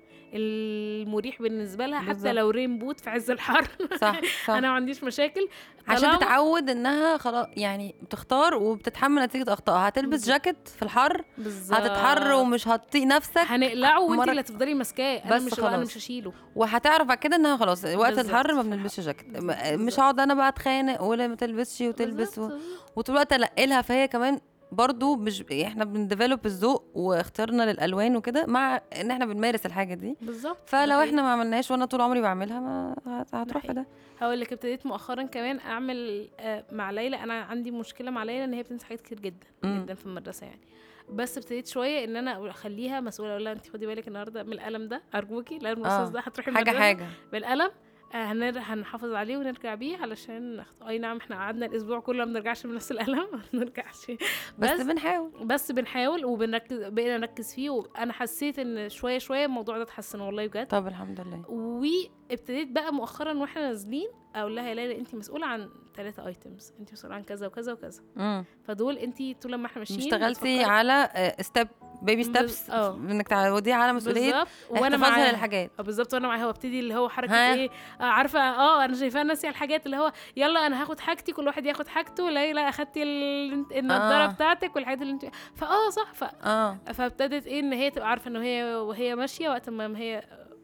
المريح بالنسبه لها حتى بالظبط. لو رين بوت في عز الحر صح صح انا ما عنديش مشاكل عشان طالما- تتعود انها خلاص يعني بتختار وبتتحمل نتيجه اخطائها هتلبس بالظبط. جاكيت في الحر بالظبط هتتحر ومش هتطيق نفسك هنقلعه وانت مرة- اللي هتفضلي ماسكاه انا بس مش انا خلاص. مش هشيله وهتعرف بعد كده انها خلاص وقت بالظبط. الحر ما بنلبسش جاكيت م- بالظبط. مش هقعد انا بقى اتخانق ولا ما تلبسش وتلبس و... بالظبط. وطول الوقت القلها فهي كمان برضو مش احنا بنديفلوب الذوق واختيارنا للالوان وكده مع ان احنا بنمارس الحاجه دي بالظبط ده فلو حقيقي. احنا ما عملناش وانا طول عمري بعملها ما هت- هتروح في حقيقي. ده هقول لك ابتديت مؤخرا كمان اعمل آه، مع ليلى انا عندي مشكله مع ليلى ان هي بتنسى حاجات كتير جدا مم. جدا في المدرسه يعني بس ابتديت شويه ان انا اخليها مسؤوله اقول لها انت خدي بالك النهارده من القلم ده ارجوكي القلم الرصاص آه. ده هتروحي حاجه المدرسة حاجه بالقلم آه، هنر... هنحافظ عليه ونرجع بيه علشان ناخد اي نعم احنا قعدنا الاسبوع كله ما بنرجعش بنفس القلم ما بنرجعش بس, بس بنحاول بس بنحاول وبنركز بقينا نركز فيه وانا حسيت ان شويه شويه الموضوع ده اتحسن والله بجد طب الحمد لله وابتديت بقى مؤخرا واحنا نازلين اقول لها يا ليلى انت مسؤوله عن ثلاثة ايتمز انت مسؤوله عن كذا وكذا وكذا امم فدول انت طول ما احنا ماشيين اشتغلتي هتفكري- على ستيب بيبي بز- ستيبس اه. انك تعوديه على مسؤوليه بالظبط وانا احتفاظها معاها للحاجات اه بالظبط وانا معاها وابتدي اللي هو حركه ها؟ ايه آه عارفه اه انا شايفاها ناسيه الحاجات اللي هو يلا انا هاخد حاجتي كل واحد ياخد حاجته ليلى اخدتي ال- النضاره آه. بتاعتك والحاجات اللي انت فاه صح ف... اه فابتدت ايه ان هي تبقى عارفه ان هي وهي ماشيه وقت ما هي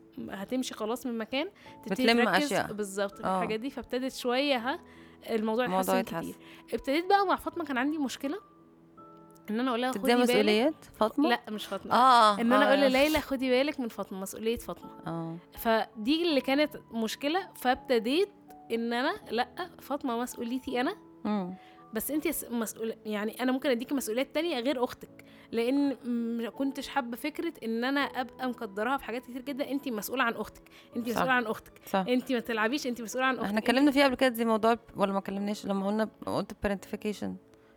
هتمشي خلاص من مكان تبتدي بتلم تركز أشياء. بالظبط في آه. الحاجات دي فابتدت شويه ها الموضوع الموضوع يتحسن يتحسن. كتير ابتديت بقى مع فاطمه كان عندي مشكله ان انا اقول لها خدي تديها بالك مسؤوليات فاطمه لا مش فاطمه اه ان انا آه. اقول لليلى خدي بالك من فاطمه مسؤوليه فاطمه اه فدي اللي كانت مشكله فابتديت ان انا لا فاطمه مسؤوليتي انا مم. بس انت مسؤول يعني انا ممكن اديكي مسؤوليات تانية غير اختك لان ما كنتش حابه فكره ان انا ابقى مقدراها في حاجات كتير جدا انت مسؤوله عن اختك انت صح. مسؤوله عن اختك صح انت ما تلعبيش انت مسؤوله عن اختك احنا انت- اتكلمنا فيها قبل كده دي موضوع ولا ما اتكلمناش لما قلنا قلت parentification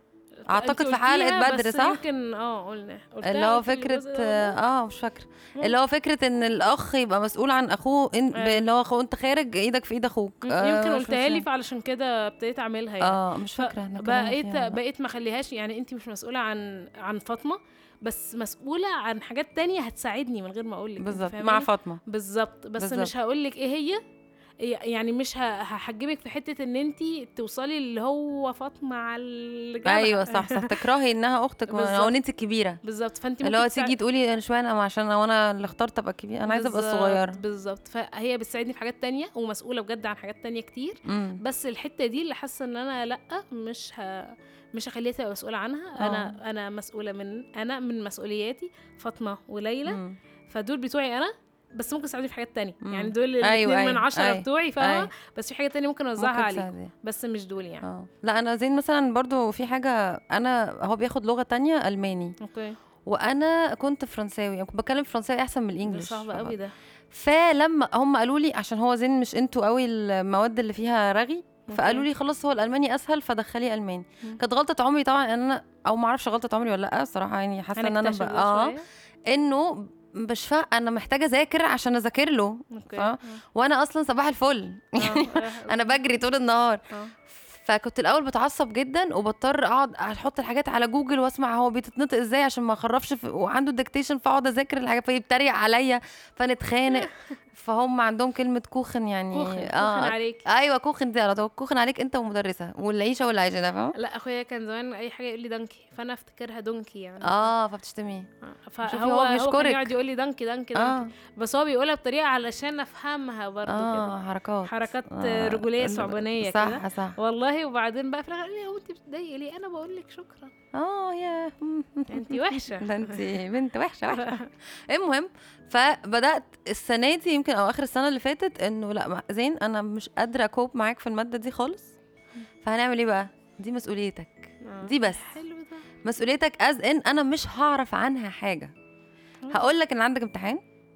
أعتقد انت في حلقة قلتيها، بدر، بس صح؟ يمكن اه قلنا قلتها اللي هو في فكرة الجزء ده. اه مش فاكرة مم. اللي هو فكرة ان الاخ يبقى مسؤول عن اخوه إن ب- أيوة. اللي هو اخوه انت خارج ايدك في ايد اخوك مم، آه، يمكن مش قلتها لي فاكرة. فعلشان كده ابتديت اعملها يعني اه مش فاكرة احنا اتكلمنا بقيت فيها ولا لأ. بقيت ما اخليهاش يعني انت مش مسؤوله عن عن فاطمه بس مسؤوله عن حاجات تانية هتساعدني من غير ما اقول لك بالظبط مع فاطمة بالظبط بس بالظبط. مش هقول لك ايه هي يعني مش ه- هحجمك في حته ان انت توصلي اللي هو فاطمه على الجبل ايوه صح صح تكرهي انها اختك او بالظبط. ان انت الكبيرة بالظبط فانت اللي هو ممكن تساعد- تيجي تقولي انا شوية انا عشان انا اللي اخترت ابقى كبيرة انا عايزة ابقى بالظبط، الصغيرة بالظبط فهي بتساعدني في حاجات تانية ومسؤوله بجد عن حاجات تانية كتير امم بس الحته دي اللي حاسه ان انا لا مش ه... مش هخليها تبقى مسؤوله عنها انا انا مسؤوله من انا من مسؤولياتي فاطمه وليلى مم. فدول بتوعي انا بس ممكن تساعدني في حاجات تانية مم. يعني دول أيوة، الاثنين من أيوة، عشرة أيوة، بتوعي فاهمة أيوة. بس في حاجات تانية ممكن اوزعها ممكن عليكم تساعدي. بس مش دول يعني اه لا انا زين مثلا برضو في حاجة انا هو بياخد لغة تانية الماني اوكي وانا كنت فرنساوي يعني كنت بتكلم فرنساوي احسن من ده الانجليش صعب قوي ده فلما هم قالوا لي عشان هو زين مش انتوا قوي المواد اللي فيها رغي أوكي. فقالوا لي خلاص هو الالماني اسهل فدخلي الماني مم. كانت غلطه عمري طبعا ان انا او ما اعرفش غلطه عمري ولا لا الصراحه يعني حاسه ان انا هنكتشف ب... ده اه شوية. انه مش فا انا محتاجه اذاكر عشان اذاكر له اوكي آه. وانا اصلا صباح الفل يعني انا بجري طول النهار آه. فكنت الاول بتعصب جدا وبضطر اقعد احط الحاجات على جوجل واسمع هو بيتنطق ازاي عشان ما اخرفش في... وعنده ديكتيشن فاقعد اذاكر الحاجات فيتريق عليا فنتخانق فهم عندهم كلمه كوخن يعني كوخن كوخن عليك ايوه كوخن دي على طول كوخن عليك انت ومدرسه والعيشه واللي عايشه ده فاهم لا اخويا كان زمان اي حاجه يقول لي دنكي فانا افتكرها دونكي يعني اه فبتشتميه آه. شوفي فهو هو هو كان بيشكرك. يقعد يقول لي دنكي دنكي اه دنكي بس هو بيقولها بطريقه علشان افهمها برضه كده اه حركات حركات آه، رجوليه ال- صعبانيه صح كده صح والله وبعدين بقى في الاخر قال لي هو انت بتضايقي ليه انا بقول لك شكرا اه يا انت وحشه ده انت بنت وحشه وحشه المهم فبدات السنه دي يمكن او اخر السنه اللي فاتت انه لا ما- زين انا مش قادره كوب معاك في الماده دي خالص فهنعمل ايه بقى دي مسؤوليتك آه. دي بس حلو ده مسؤوليتك از ان انا مش هعرف عنها حاجه هقول لك ان عندك امتحان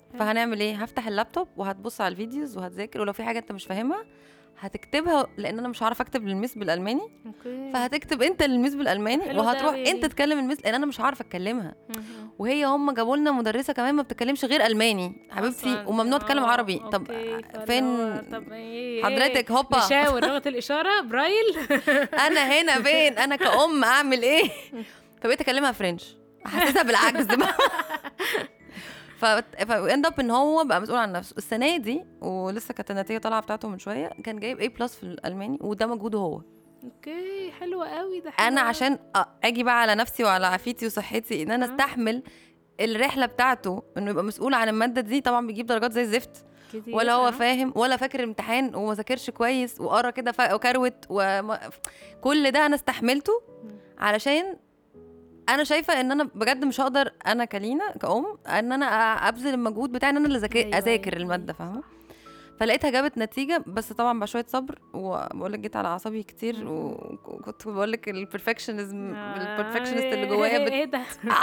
فهنعمل ايه هفتح اللابتوب وهتبص على الفيديوز وهتذاكر ولو في حاجه انت مش فاهمها هتكتبها لان انا مش هعرف اكتب للميس بالالماني اوكي فهتكتب انت للميس بالالماني حلو ده وهتروح أوي انت يعني. تكلم الميس لان انا مش هعرف اتكلمها مهم. وهي هم جابوا لنا مدرسه كمان ما بتتكلمش غير الماني حبيبتي أصلاً. وممنوع تتكلم آه، عربي طب أوكي، فاللي فين هو طب إيه حضرتك هوبا نشاور لغه الاشاره برايل انا هنا فين انا كأم اعمل ايه فبقيت اكلمها فرنش احسسها بالعجز ف فاند اب ان هو بقى مسؤول عن نفسه السنه دي ولسه كانت النتيجه طالعه بتاعته من شويه كان جايب اي بلس في الالماني وده مجهوده هو اوكي حلوه قوي ده حلو انا أوي. عشان أ- اجي بقى على نفسي وعلى عافيتي وصحتي ان انا آه. استحمل الرحله بتاعته انه يبقى مسؤول عن الماده دي طبعا بيجيب درجات زي الزفت كتير، ولا هو آه. فاهم ولا فاكر الامتحان وما ذاكرش كويس وقرا كده فا- وكروت وما كل ده انا استحملته علشان انا شايفه ان انا بجد مش هقدر انا كلينا كأم ان انا أ- ابذل المجهود بتاعي ان انا اللي ذاك- أيوة، اذاكر أيوة، الماده أيوة، فاهمه صح. فلقيتها جابت نتيجه بس طبعا بشويه صبر وبقول لك جيت على اعصابي كتير مم. وكنت بقول لك البرفكشنزم آه، البرفكشنست اللي جوايا بت... ايه ده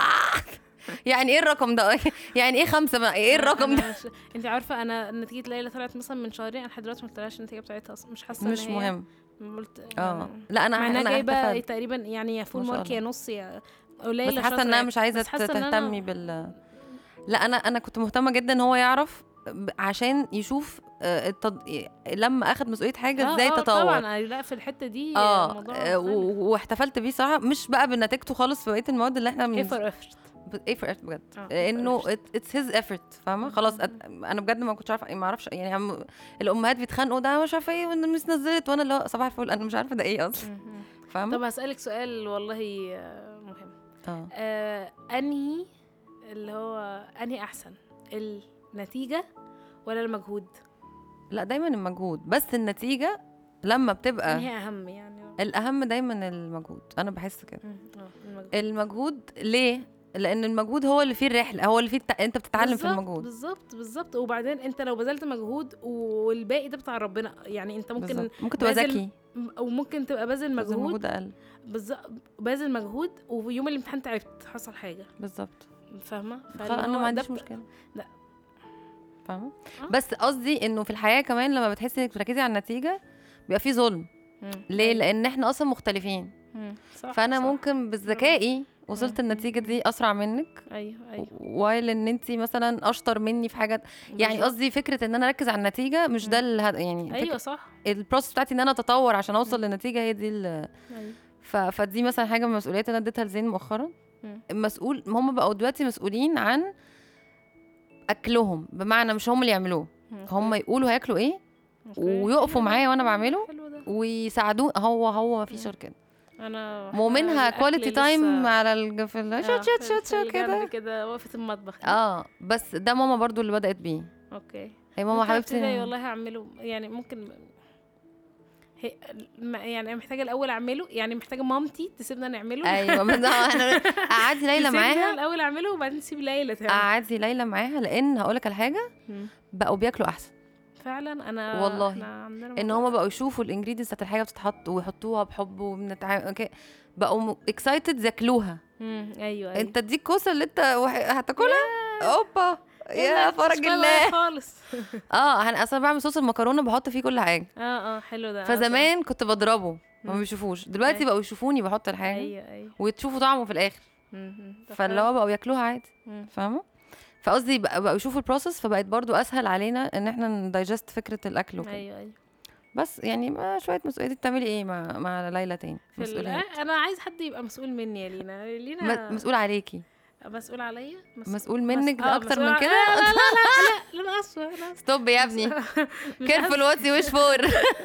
يعني ايه الرقم ده يعني ايه خمسه بقى ايه الرقم ده أنا مش... انت عارفه انا نتيجه ليلى طلعت مثلا من شهرين انا لحد دلوقتي ما طلعش النتيجه بتاعتها اصلا مش حاسه إن مش هي- مهم قلت اه لا انا مع انها انا جايبه احتفلت تقريبا يعني يا فول ما شاء مارك يا الله. نص يا قليله بس حاسه شاطرة انها يعني. مش عايزه بس حاسة إن أنا- تهتمي بال لا انا انا كنت مهتمه جدا ان هو يعرف ب- عشان يشوف آه، التد... لما اخد مسؤوليه حاجه آه، ازاي آه، تطور طبعا لا في الحته دي اه موضوع آه، مختلف. و- واحتفلت بيه صراحه مش بقى بنتيجته خالص في بقيه المواد اللي احنا ايه من فور افرت ايه فور بجد آه، انه effort. اتس هيز ايفورت فاهمه خلاص أت... انا بجد ما كنتش عارفه ما اعرفش يعني هم... الامهات بيتخانقوا ده مش عارفه ايه وان مش نزلت وانا اللي هو صباح الفل انا مش عارفه ده ايه اصلا فاهمه طب هسألك سؤال والله آه، مهم اه آه انهي اللي هو انهي احسن النتيجه ولا المجهود لا دايما المجهود بس النتيجه لما بتبقى انهي اهم يعني الاهم دايما المجهود انا بحس كده مم، اه المجهود المجهود ليه لان المجهود هو اللي فيه الرحله هو اللي فيه الت... انت بتتعلم في بالظبط، المجهود بالظبط بالظبط وبعدين انت لو بذلت مجهود والباقي ده بتاع ربنا يعني انت ممكن بالظبط. ممكن تبقى بذل ذكي او ممكن تبقى باذل بس مجهود المجهود اقل بالظبط باذل مجهود ويوم الامتحان تعبت حصل حاجه بالظبط فاهمه خلاص فاللي انا هو ما ده عنديش بت- مشكله لا. فاهمه آه. بس قصدي انه في الحياه كمان لما بتحسي انك بتركزي على النتيجه بيبقى في ظلم مم، ليه أيوة. لان احنا اصلا مختلفين مم، صح فانا صح. ممكن بذكائي وصلت مم. النتيجه دي اسرع منك ايوه ايوه وايل ان انت مثلا اشطر مني في حاجه يعني بالظبط. قصدي فكره ان انا اركز على النتيجه مش ده الهد... يعني ايوه صح البروسس بتاعتي ان انا اتطور عشان اوصل للنتيجه هي دي ال... ايوه ف... فدي مثلا حاجه من المسؤوليات اللي انا اديتها لزين مؤخرا مم. مسؤول هم بقوا دلوقتي مسؤولين عن اكلهم بمعنى مش هم اللي يعملوه مم. هم يقولوا هياكلوا ايه أوكي. ويقفوا حلو ده. معايا وأنا بعمله. حلو ده ويساعدوه هو هو ما فيش غير كده انا ومنها الأكل كواليتي لسه- تايم على الج... في ال- آه، شوت شوت في- شوت في شوت الجنب كده كده وقفه المطبخ دي. اه بس ده ماما برضو اللي بدات بيه اوكي هي ماما ممكن حبيبتي ابتدائي والله هعمله يعني ممكن هي ما- يعني انا محتاجه الاول اعمله يعني محتاجه مامتي تسيبنا نعمله ايوه ما ده احنا قعدي ليلى تسيبنا معاها الاول اعمله وبعدين تسيب ليلى تعمل قعدي ليلى معاها لان هقول لك على حاجه مم. بقوا بياكلوا احسن فعلا انا والله. احنا عندنا ان موضوع هما بقوا يشوفوا الانجريدينتس بتاعت الحاجه بتتحط ويحطوها بحب وبنتعامل اوكي بقوا اكسايتد ياكلوها مم، ايوه ايوه انت دي الكوسه اللي انت وح- هتاكلها اوبا يا فرج الله خالص اه انا اصلا بعمل صوص المكرونه بحط فيه كل حاجه اه اه حلو ده آه، فزمان كنت بضربه ما مم. بيشوفوش دلوقتي أيوة. بقوا يشوفوني بحط صح. الحاجه ايوه ايوه وتشوفوا طعمه في الاخر مم، مم. ده فاللي فعلا. هو بقوا ياكلوها عادي مم. فاهمه فقصدي بقى- بقوا يشوفوا البروسس فبقت برضو اسهل علينا ان احنا ندايجست فكره الاكل وكده ايوه ايوه بس يعني ما شويه مسؤوليه بتعملي ايه مع مع ليلى تاني في ال- مسؤوليات انا عايز حد يبقى مسؤول مني يا لينا لينا م- مسؤول عليكي مسؤول عليا مسؤول منك آه، اكتر مسؤول من ع- كده لا لا لا لا لا لا اسفه لا آسفة. ستوب يا ابني مش كيرفول وات يو ويش فور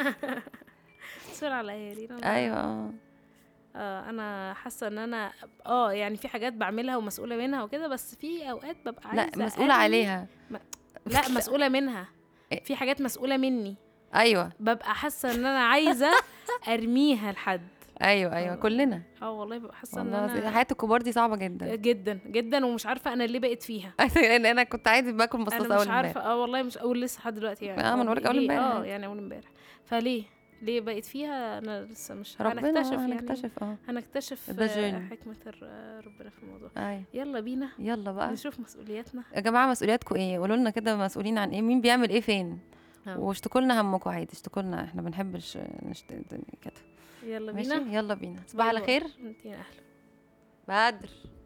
مسؤول عليا يا لينا أنا- ايوه آه. اه انا حاسه ان انا اه يعني في حاجات بعملها ومسؤوله منها وكده بس في اوقات ببقى لا عايزه مسؤوله أرمي- عليها لا مسؤوله منها إيه؟ في حاجات مسؤوله مني ايوه ببقى حاسه ان انا عايزه ارميها لحد ايوه ايوه كلنا اه والله ببقى حاسه ان والله العظيم انا حياه الكبار دي صعبه جدا جدا جدا ومش عارفه انا ليه بقيت فيها لان انا كنت عادي باكل مصاصه انا اول مش عارفه امبارح اه والله مش اول لسه لحد دلوقتي يعني آه، ما أنا بقولك أول ليه؟ امبارح اه عادي. يعني اول امبارح فليه ليه بقيت فيها انا لسه مش ربنا هنكتشف يعني هنكتشف اه هنكتشف ده آه، journey. حكمة الر- ربنا في الموضوع اي يلا بينا يلا بقى نشوف مسؤولياتنا يا جماعه مسؤولياتكم ايه قولوا لنا كده مسؤولين عن ايه مين بيعمل ايه فين آه. واشتكوا لنا همكم عادي اشتكوا لنا احنا بنحبش نشت... كده يلا ماشي بينا يلا بينا صباح على باي خير باي. انتي اهلا بدر